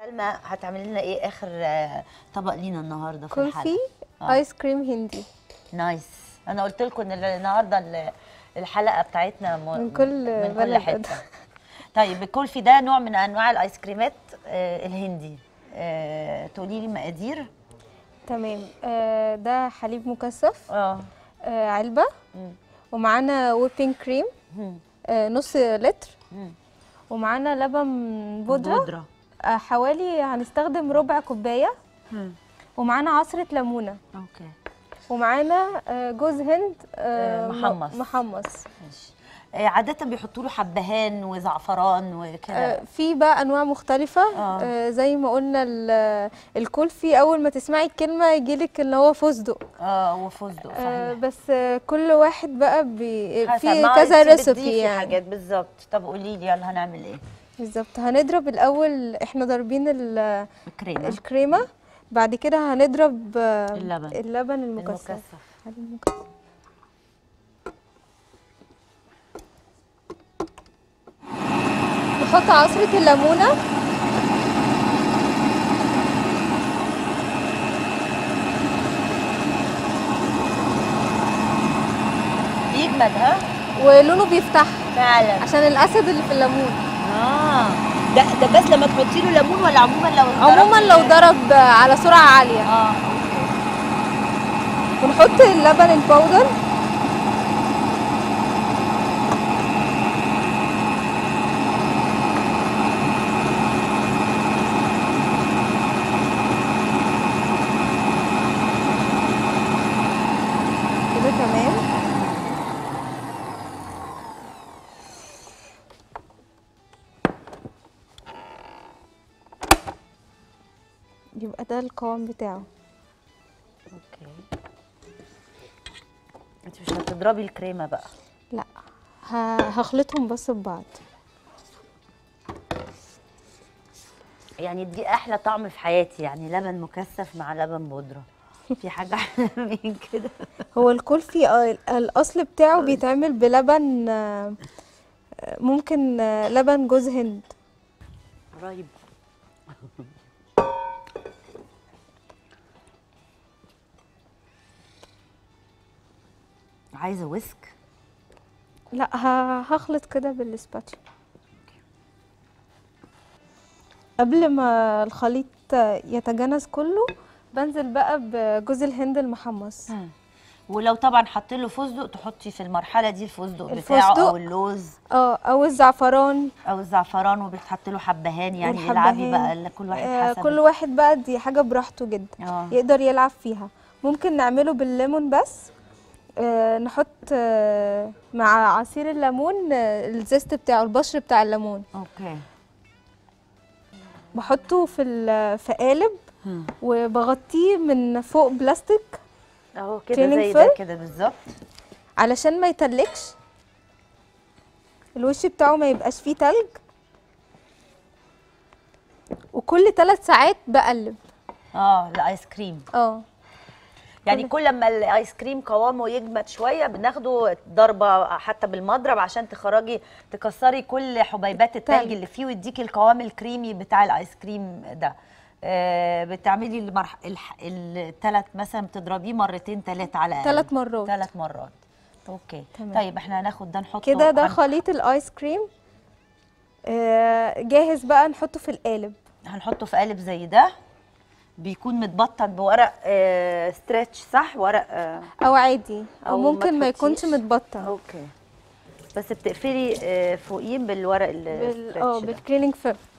سلمى هتعملي لنا ايه اخر آه، طبق لينا النهارده في الحلقه كلفي آه. ايس كريم هندي نايس انا قلت لكم ان النهارده ال- الحلقه بتاعتنا م- من كل من كل بلد. حته طيب الكلفي ده نوع من انواع الايس كريمات آه، الهندي آه، تقولي لي مقادير تمام آه ده حليب مكثف اه آه علبه مم. ومعانا ويبنج كريم مم. آه نص لتر مم. ومعانا لبن بودره بودره آه حوالي هنستخدم ربع كوبايه مم. ومعانا عصره ليمونه اوكي ومعانا آه جوز هند آه، آه م- محمص. محمص ماشي آه، عاده بيحطوا له حبهان وزعفران وكده آه في بقى انواع مختلفه آه. آه زي ما قلنا ال- الكلفي اول ما تسمعي الكلمه يجيلك ان هو فستق اه وفستق آه صحيح بس آه كل واحد بقى بي حسب في ما كذا انتي ريسبي بتضيفي يعني حاجات بالظبط طب قولي لي يلا هنعمل ايه بالظبط هنضرب الاول احنا ضاربين ال- الكريمه الكريمه بعد كده هنضرب آه، اللبن. اللبن المكثف المكثف حليب المكثف. نحط عصرة الليمونة بيجمد ها ولونه بيفتح فعلا عشان الأسد اللي في الليمون اه ده ده بس لما تحطي له ليمون ولا عموما لو عموما ضربتي- لو ضرب على سرعة عالية اه ونحط اللبن الباودر كده تمام يبقى ده القوام بتاعه اوكي انت مش هتضربي الكريمه بقى لا ه- هخلطهم بس ببعض يعني دي احلى طعم في حياتي يعني لبن مكثف مع لبن بودره في حاجه احلى من كده هو الكلفي آه، الاصل بتاعه بيتعمل بلبن آه، آه، ممكن آه، لبن جوز هند قريب عايزه ويسك لا ه- هخلط كده بالسباتشلا قبل ما الخليط يتجانس كله بنزل بقى بجوز الهند المحمص ولو طبعا حط له فستق تحطي في المرحله دي الفستق بتاعه الفستق. او اللوز اه او الزعفران او الزعفران وبتحط له حبهان يعني والحبهان. العبي بقى اللي كل واحد آه، حسب كل واحد بقى دي حاجة براحته جدا اه يقدر يلعب فيها ممكن نعمله بالليمون بس آه، نحط آه، مع عصير الليمون آه، الزيست بتاعه البشر بتاع الليمون اوكي بحطه في ال- في قالب هم. وبغطيه من فوق بلاستيك اهو كده Training زي ده film. كده بالظبط علشان ما يتلكش الوش بتاعه ما يبقاش فيه تلج وكل ثلاث ساعات بقلب اه الايس كريم اه يعني كل- كل ما الايس كريم قوامه يجمد شويه بناخده ضربه حتى بالمضرب عشان تخرجي تكسري كل حبيبات التلج تلج. اللي فيه ويديكي القوام الكريمي بتاع الايس كريم ده آه بتعملي المرح... الح... الثلاث مثلا بتضربيه مرتين ثلاثه على الاقل ثلاث مرات ثلاث مرات اوكي تمام. طيب احنا هناخد ده نحطه كده ده عن- خليط الايس كريم آه، جاهز بقى نحطه في القالب هنحطه في قالب زي ده بيكون متبطن بورق آه ستريتش صح ورق آه او عادي أو او ما ممكن ما يكونش تحطيش. متبطن اوكي بس بتقفلي آه، فوقيه بالورق بال... الستريتش اه ده. بالكليننج فيلم